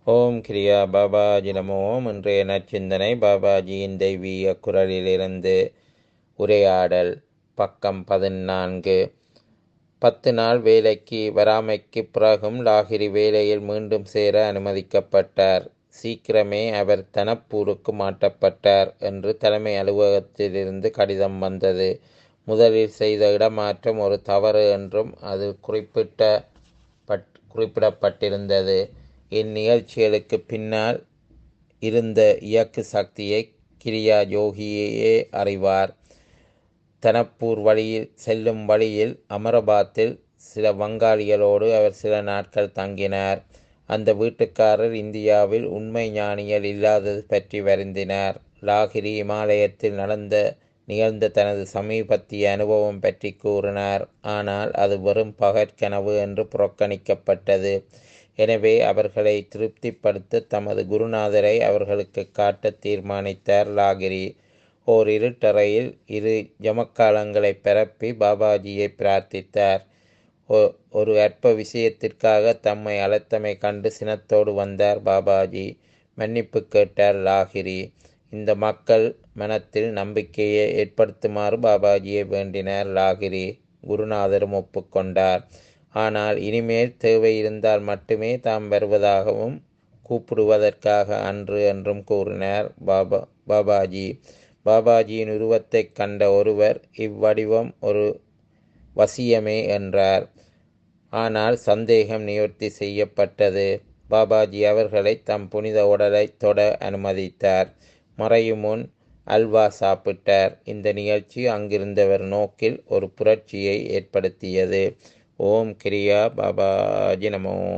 ஓம் கிரியா பாபாஜி நமோ ஓம் இன்றைய நற்சிந்தனை பாபாஜியின் தெய்வீக குரலிலிருந்து உரையாடல் பக்கம் பதினான்கு பத்து நாள் வேலைக்கு வராமைக்கு பிறகும் லாகிரி வேலையில் மீண்டும் சேர அனுமதிக்கப்பட்டார் சீக்கிரமே அவர் தனப்பூருக்கு மாற்றப்பட்டார் என்று தலைமை அலுவலகத்திலிருந்து கடிதம் வந்தது முதலில் செய்த இடமாற்றம் ஒரு தவறு என்றும் அது குறிப்பிட்ட பட் குறிப்பிடப்பட்டிருந்தது இந்நிகழ்ச்சிகளுக்கு பின்னால் இருந்த இயக்கு சக்தியை கிரியா யோகியே அறிவார் தனப்பூர் வழியில் செல்லும் வழியில் அமரபாத்தில் சில வங்காளிகளோடு அவர் சில நாட்கள் தங்கினார் அந்த வீட்டுக்காரர் இந்தியாவில் உண்மை ஞானிகள் இல்லாதது பற்றி வருந்தினார் லாகிரி இமாலயத்தில் நடந்த நிகழ்ந்த தனது சமீபத்திய அனுபவம் பற்றி கூறினார் ஆனால் அது வெறும் பகற்கனவு என்று புறக்கணிக்கப்பட்டது எனவே அவர்களை திருப்திப்படுத்த தமது குருநாதரை அவர்களுக்கு காட்ட தீர்மானித்தார் லாகிரி ஓர் இருட்டறையில் இரு ஜமக்காலங்களை பரப்பி பாபாஜியை பிரார்த்தித்தார் ஒரு அற்ப விஷயத்திற்காக தம்மை அழைத்தமை கண்டு சினத்தோடு வந்தார் பாபாஜி மன்னிப்பு கேட்டார் லாகிரி இந்த மக்கள் மனத்தில் நம்பிக்கையை ஏற்படுத்துமாறு பாபாஜியை வேண்டினார் லாகிரி குருநாதரும் ஒப்புக்கொண்டார் ஆனால் இனிமேல் தேவை இருந்தால் மட்டுமே தாம் வருவதாகவும் கூப்பிடுவதற்காக அன்று என்றும் கூறினார் பாபா பாபாஜி பாபாஜியின் உருவத்தை கண்ட ஒருவர் இவ்வடிவம் ஒரு வசியமே என்றார் ஆனால் சந்தேகம் நிவர்த்தி செய்யப்பட்டது பாபாஜி அவர்களை தம் புனித உடலை தொட அனுமதித்தார் மறையும் முன் அல்வா சாப்பிட்டார் இந்த நிகழ்ச்சி அங்கிருந்தவர் நோக்கில் ஒரு புரட்சியை ஏற்படுத்தியது ஓம் கிரியா பாபாஜி நமோ